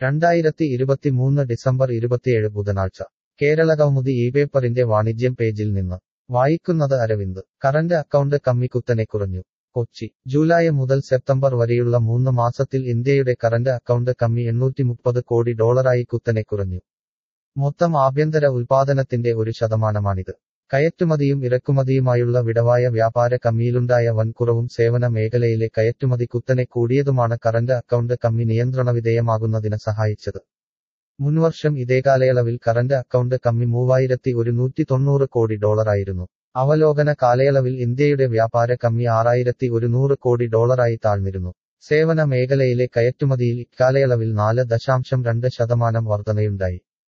രണ്ടായിരത്തി ഇരുപത്തിമൂന്ന് ഡിസംബർ ഇരുപത്തിയേഴ് ബുധനാഴ്ച കേരളകൗമുദി ഈ പേപ്പറിന്റെ വാണിജ്യം പേജിൽ നിന്ന് വായിക്കുന്നത് അരവിന്ദ് കറന്റ് അക്കൗണ്ട് കമ്മി കുത്തനെ കുറഞ്ഞു കൊച്ചി ജൂലൈ മുതൽ സെപ്റ്റംബർ വരെയുള്ള മൂന്ന് മാസത്തിൽ ഇന്ത്യയുടെ കറന്റ് അക്കൗണ്ട് കമ്മി എണ്ണൂറ്റി മുപ്പത് കോടി ഡോളറായി കുത്തനെ കുറഞ്ഞു മൊത്തം ആഭ്യന്തര ഉൽപാദനത്തിന്റെ ഒരു ശതമാനമാണിത് കയറ്റുമതിയും ഇറക്കുമതിയുമായുള്ള വിടവായ വ്യാപാര കമ്മിയിലുണ്ടായ വൻകുറവും സേവന മേഖലയിലെ കയറ്റുമതി കുത്തനെ കൂടിയതുമാണ് കറന്റ് അക്കൗണ്ട് കമ്മി നിയന്ത്രണവിധേയമാകുന്നതിന് സഹായിച്ചത് മുൻവർഷം ഇതേ കാലയളവിൽ കറന്റ് അക്കൗണ്ട് കമ്മി മൂവായിരത്തി ഒരുന്നൂറ്റി തൊണ്ണൂറ് കോടി ഡോളറായിരുന്നു അവലോകന കാലയളവിൽ ഇന്ത്യയുടെ വ്യാപാര കമ്മി ആറായിരത്തി ഒരുന്നൂറ് കോടി ഡോളറായി താഴ്ന്നിരുന്നു സേവന മേഖലയിലെ കയറ്റുമതിയിൽ ഇക്കാലയളവിൽ നാല് ദശാംശം രണ്ട് ശതമാനം വർധനയുണ്ടായി